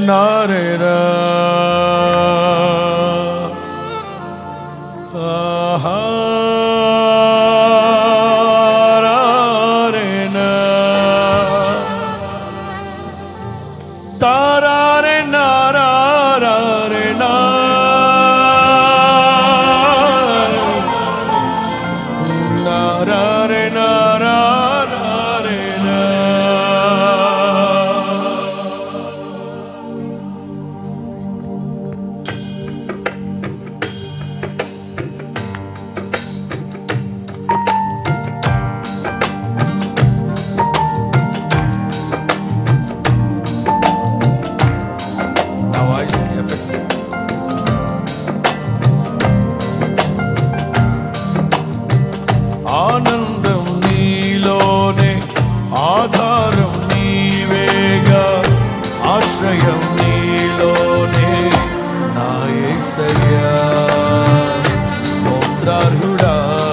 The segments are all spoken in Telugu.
నారేరా ఆహా రారేనా. తారారే నారారే నా నారారే నారారే నా నా వాయిస్ ఎఫెక్ట్ ఆనందం నీలోనే ఆధారం నీవేగా ఆశ్రయం నీలోనే నా యేసయ్యా స్తోత్రార్హుడా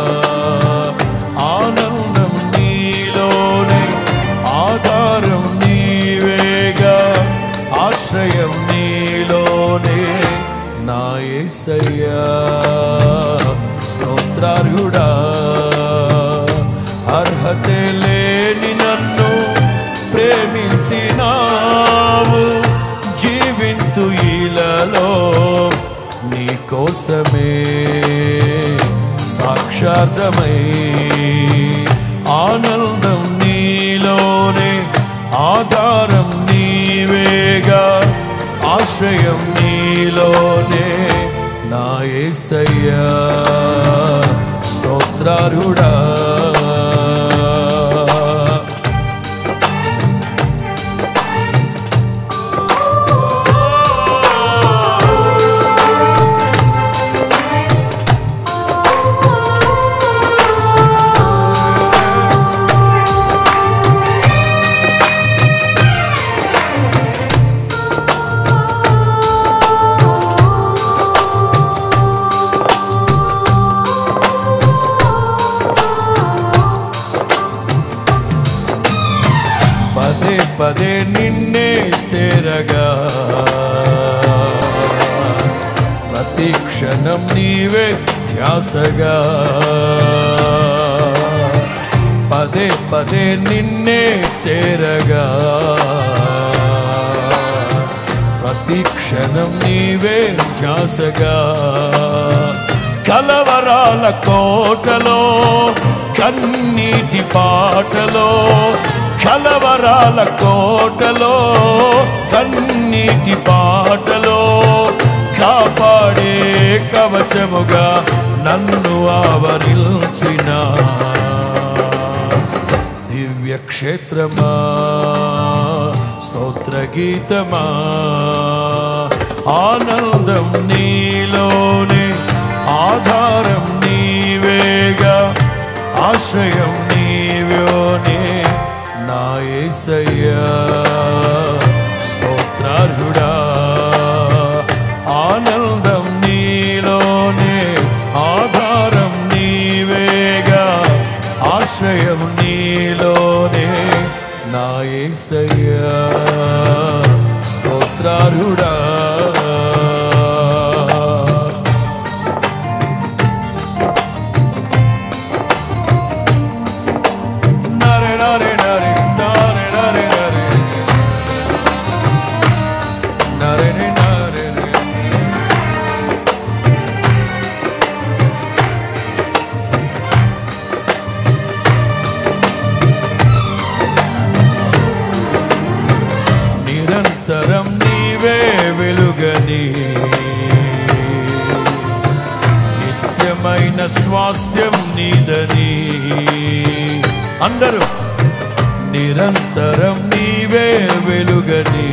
ఆనందం నీలోనే ఆధారం నీవేగా ఆశ్రయం నీలోనే నా యేసయ్యా స్తోత్రార్హుడా అర్హతే లేని నన్ను ప్రేమించినావు జీవింతు ఈలలో నీ కోసమే సాక్షార్థమై ఆనందం నీలోనే ఆధారం నీవేగా ఆశ్రయం నీలోనే నా యేసయ్యా స్తోత్రారుడా పదే పదే నిన్నే చేరగా ప్రతి క్షణం నీవే ధ్యాసగా పదే పదే నిన్నే చేరగా ప్రతి క్షణం నీవే ధ్యాసగా కలవరాల కోటలో కన్నీటి పాటలో కలవరాల కోటలో కన్నీటి పాటలో కాపాడే కవచముగా నన్ను ఆవరించిన దివ్య క్షేత్రమా స్తోత్ర గీతమా ఆనందం నీలోనే ఆధారం నీవేగా ఆశ్రయం నీవ్యోనే నా యేసయ్యా స్తోత్రార్హుడా ఆనందం నీలోనే ఆధారం నీవేగా ఆశ్రయం నీలోనే నా యేసయ్యా స్తోత్రారుడా నరే నరే నరే నరే నరే నరే నరే నరే నరే నిరంతరం నీవే వెలుగని నిత్యమైన స్వాస్థ్యం నీదని అందరూ నిరంతరం నీవే వెలుగని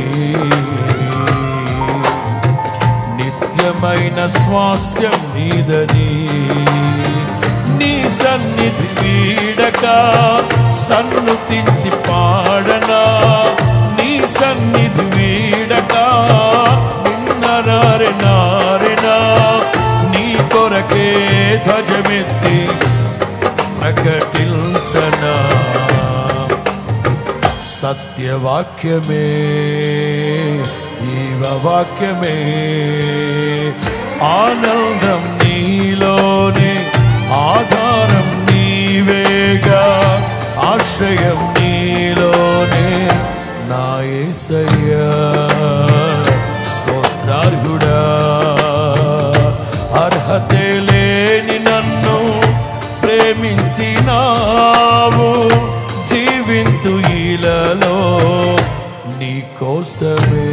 నిత్యమైన స్వాస్థ్యం నీదని నీ సన్నిధి వీడక సన్నుతించి పాడనా నీ సన్నిధి వీడక నిన్న నారె నారెనా నీ కొరకే ధ్వజమెత్తి ప్రకటించనా సత్యవాక్యమే ఈ జీవవాక్యమే ఆనందం నీలోనే ఆధారం నీవేగా ఆశ్రయం నీలోనే నా యేసయ్యా స్తోత్రార్హుడా అర్హతే లేని నన్ను ప్రేమించినావు జీవింతు ఈలలో నీ కోసమే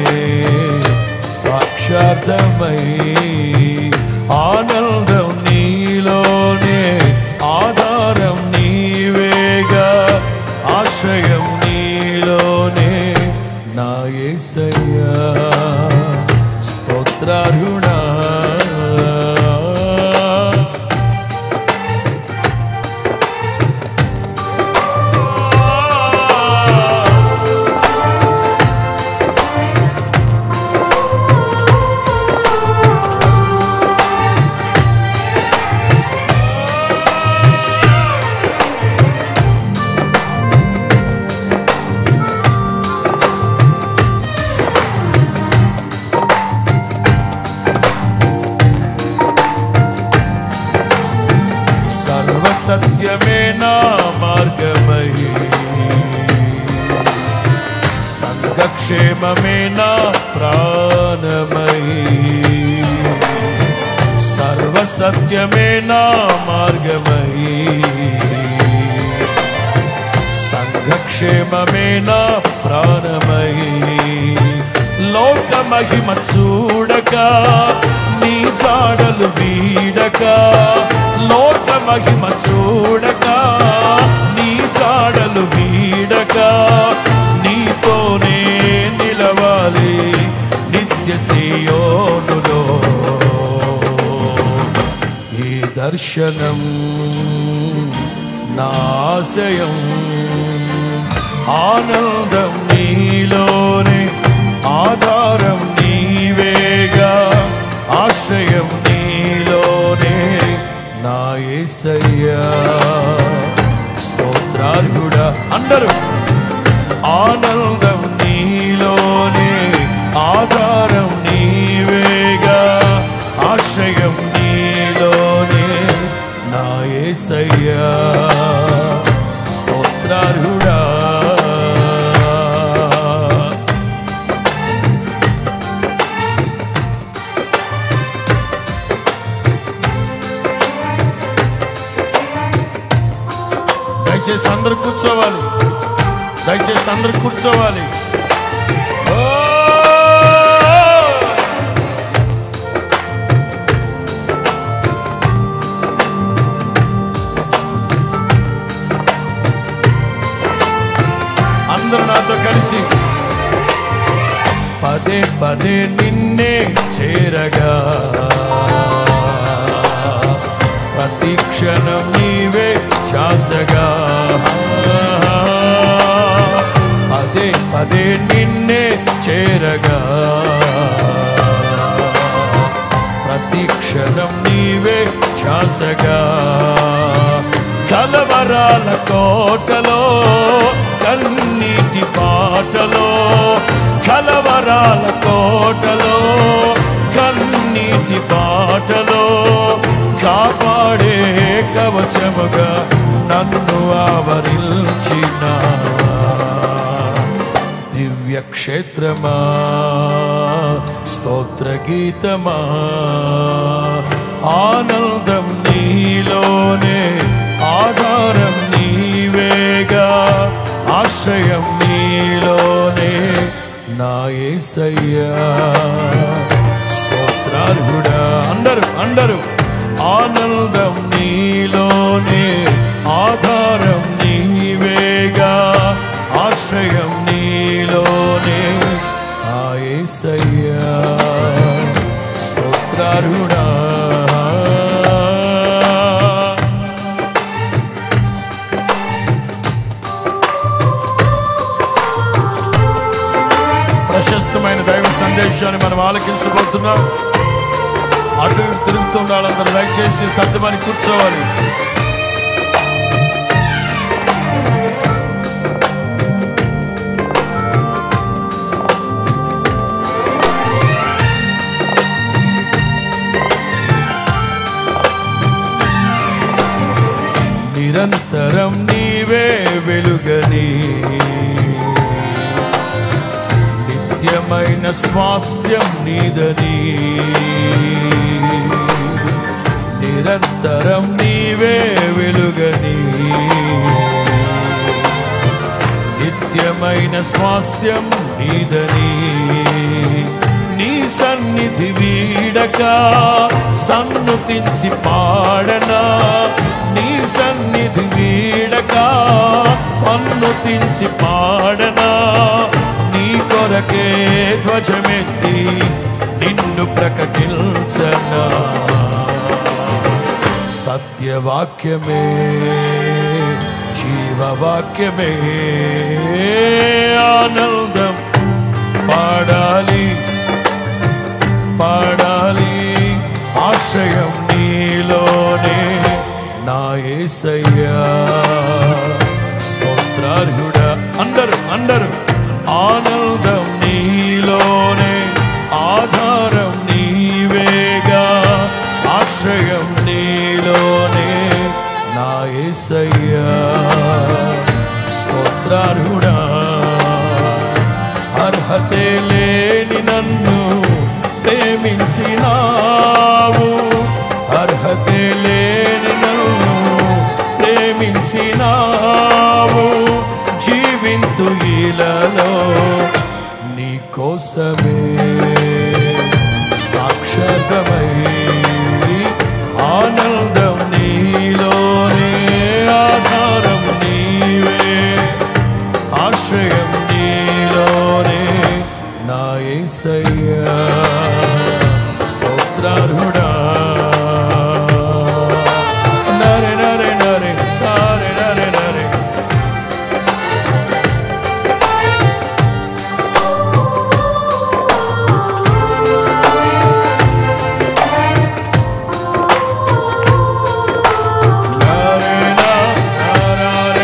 సాక్షార్థమై ఆనందం నీలోనే ఆధారం నీవేగా ఆశ్రయం నీలోనే నా యేసయ్యా స్తోత్రారుణా సర్వసత్యమే నా మార్గమై సంఘక్షేమమే నా ప్రాణమై సర్వసత్యమే నా మార్గమై సంఘక్షేమమే నా ప్రాణమై లోక మహిమ చూడక నీ జాడలు వీడక లోక మహిమ చూడక నీ జాడలు వీడక నీతోనే నిలవాలి నిత్య సియోనులో ఈ దర్శనం నాశయం ఆనందం నీలోనే ఆధారం నీవేగా ఆశ్రయం నీలోనే నా యేసయ్యా స్తోత్రార్హుడా అందరూ ఆనందం నీలోనే ఆధారం నీవేగా ఆశ్రయం నీలోనే నా యేసయ్యా స్తోత్రారుడా దయచేసి అందరు కూర్చోవాలి దయచేసి అందరు కూర్చోవాలి ఓ! అందరూ నాతో కలిసి పదే పదే నిన్నే చేరగా ప్రతి క్షణం నీవే ఛాసగా పదే పదే నిన్నే చేరగా ప్రతి క్షణం నీవే ఛాసగా కలవరాల కోటలో కన్నీటి పాటలో కలవరాల కోటలో కన్నీటి పాటలో కాపాడే కవచముగా నన్ను ఆవరించిన దివ్య క్షేత్రమా స్తోత్ర గీతమా ఆనందం నీలోనే ఆధారం నీవేగా ఆశ్రయం నీలోనే నా యేసయ్యా స్తోత్రార్హుడా అందరూ అందరూ ఆనందం నీలోనే ఆధారం నీవేగా ఆశ్రయం నీలోనే ఆ యేసయ్యా స్తోత్రారుడా ప్రశస్తమైన దైవ సందేశాన్ని మనం ఆలకించబోతున్నాం అటు ఇటు తిరుగుతున్న వాళ్ళందరూ దయచేసి సర్దుమని కూర్చోవాలి నిరంతరం నీవే వెలుగని నిత్యమైన స్వాస్థ్యం నీదని నిరంతరం నీవే వెలుగని నిత్యమైన స్వాస్థ్యం నీదని నీ సన్నిధి వీడక సన్నుతించి పాడనా నీ సన్నిధి వీడక పన్నుతించి పాడనా నీ కొరకే ధ్వజమెత్తి నిన్ను ప్రకటించనా సత్యవాక్యమే జీవవాక్యమే ఆనందం పాడాలి పాడాలి ఆశ్రయం నీలోనే నా ఏసయ్యా స్తోత్రార్హుడా అందరు అందరు ఆనందం నీలోనే ఆధారం నీవేగా ఆశ్రయం నీలోనే నా ఏసయ్యా స్తోత్రార్హుడా అర్హతే లేని నన్ను ప్రేమించినావు అర్హతే లేని నన్ను ప్రేమించినావు జీవింతు ఈలలో నీ కోసమే సాక్షాతమై ఆనందం నీలోనే ఆధారం నీవే ఆశ్రయం నీలోనే నా యేసయ్యా స్తోత్రార్హుడా నరే నరే నరే నరే నరే నరే నరే నా నరే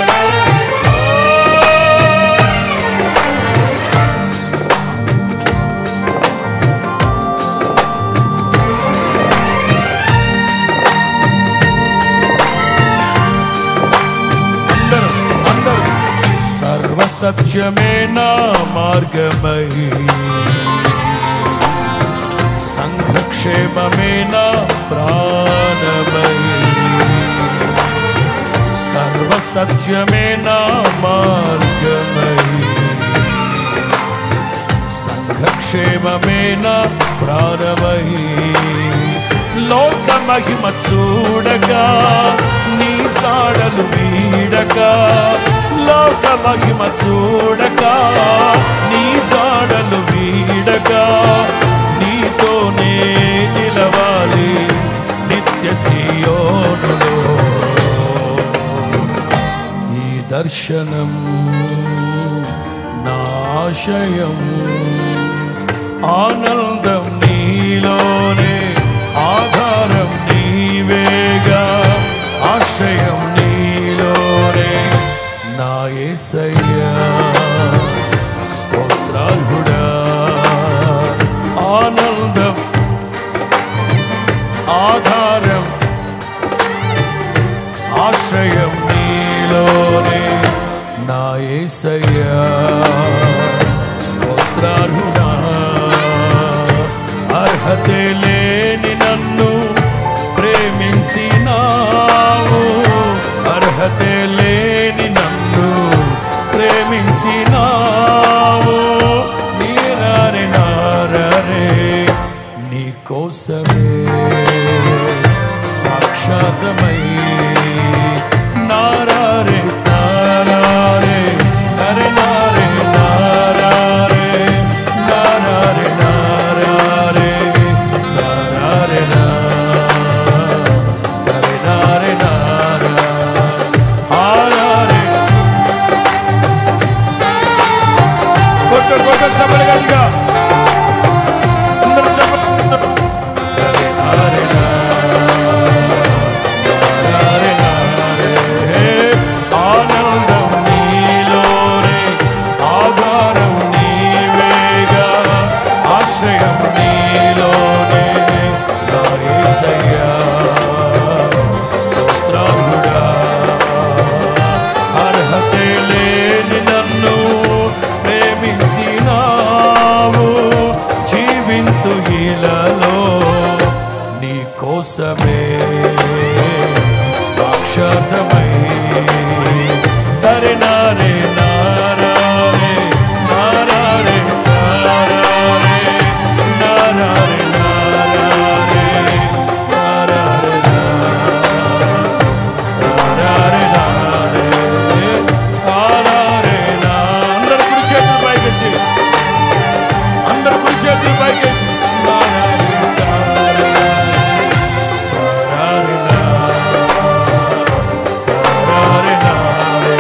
అందరూ అందరూ సర్వసత్యమే నా మార్గమై సంఘక్షేమమే నా ప్రాణమై సర్వసత్యమే నా మార్గమై సంఘక్షేమమే నా ప్రాణమై లోక మహిమ చూడగా నీ చాడలు వీడక లోక మహిమ చూడక నీ చాడలు వీడక నీతోనే నిలవాలి నిత్య సియోనులో ఈ దర్శనం నా ఆశయం ఆనందం నీలోనే ఆధారం నీవేగా ఆశ్రయం నీలోనే నా యేసయ్యా స్తోత్రార్హుడా ఆనందం ఆధారం ఆశ్రయం నీలోనే నా యేసయ్యా స్తోత్రార్హుడా అర్హతే లేని నన్ను ప్రేమించినావు అర్హతే లేని నన్ను ప్రేమించినావు నీరారే నారే నీ కోసమే సాక్షాతమై నారారే తారారే నరే నారే నారారే నారారే నారారే తారారే నా తరే నారే నారా ఆరారే కొట్టు కొట్టు చెప్పలు గట్టిగా అందరూ చెప్పలు నరే నారే నారే నారే ఆనందం నీలోనే ఆధారం నీవేగా ఆశ్రయం నీలోనే నా యేసయ్యా స్తోత్రార్హుడా ప్రేమించినావు జీవింతు ఇలలో నీ కోసమే సాక్షాతమై తరి నారే నారారే నారారే నారారే నారారే నారారే నారారే నారారే నారారే నారారే నా అందరు కుడి చేతులు పైకెత్తి అందరు కుడి చేతులు పైకెత్తి నారారే నారారే నారారే నారారే నారారే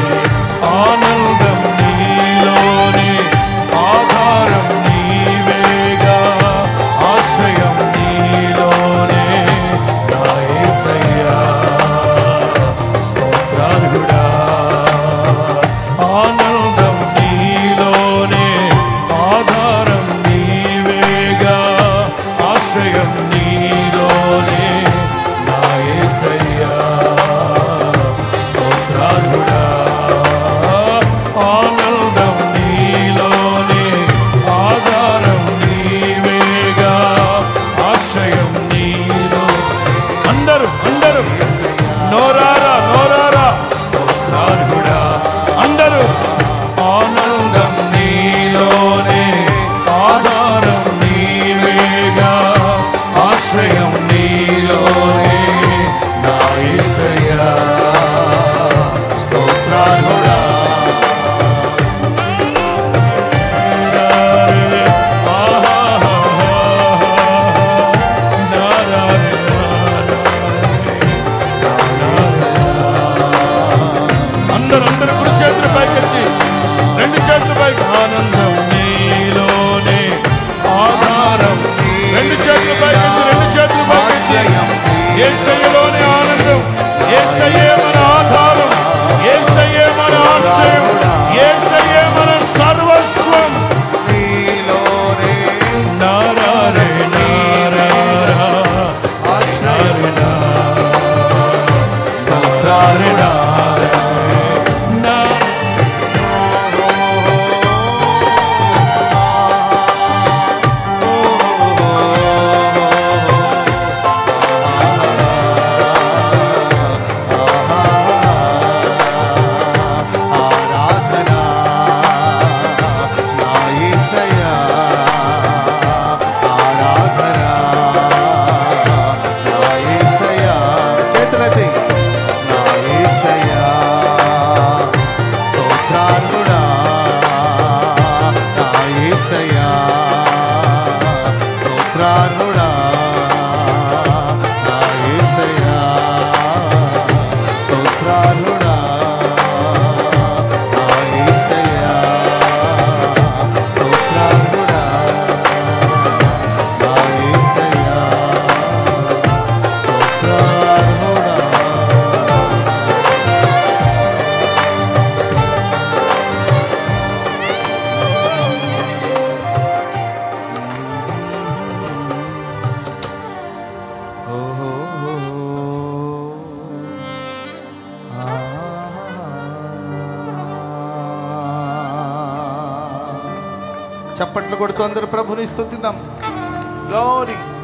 ఆనందం నీలోనే ఆధారం నీవేగా ఆశ్రయం నీలోనే నా యేసయ్యా స్తోత్రార్హుడా ఆనందం నీలోనే ఆధారం నీవేగా ఆశ్రయం నీలోనే నా యేసయ్యా స్తోత్రార్హుడా ఆనందం నీలోనే ఆధారం నీవేగా ఆశ్రయం నీలో అందరూ అందరూ నోరారా నోరారా స్తోత్రార్హుడా అందరూ ఆనందం నీలోనే ఆధారం నీవేగా ఆశ్రయం నీలోనే నా యేసయ్యా స్తోత్రార్హుడా అందరూ అందరూ కుడి చేతులు పైకెత్తి రెండు చేతులు పైకి ఆనందం నీలోనే ఆధారం రెండు చేతులు పైకెత్తి రెండు చేతులు పైకెత్తి ఏసయ్యలోనే ఆనందం ఏసయ్యే మన ఆధారం ఏసయ్యే మన ఆశ్రయం ఏసయ్యే మన సర్వస్వం నీలోనే నారారే నారారా ఆశ్రయం నారారే నా ఆరాధనా నా యేసయ్యా ఆరాధనా నా యేసయ్యా చేతులెత్తి నా యేసయ్యా స్తోత్రార్హుడా నా యేసయ్యా స్తోత్రార్హుడా నా యేసయ్యా స్తోత్రార్హుడా నా యేసయ్యా స్తోత్రార్హుడా నా యేసయ్యా స్తోత్రార్హుడా చప్పట్లు కొడుతూ అందరూ ప్రభుని స్థుతిద్దాం గ్లోరీ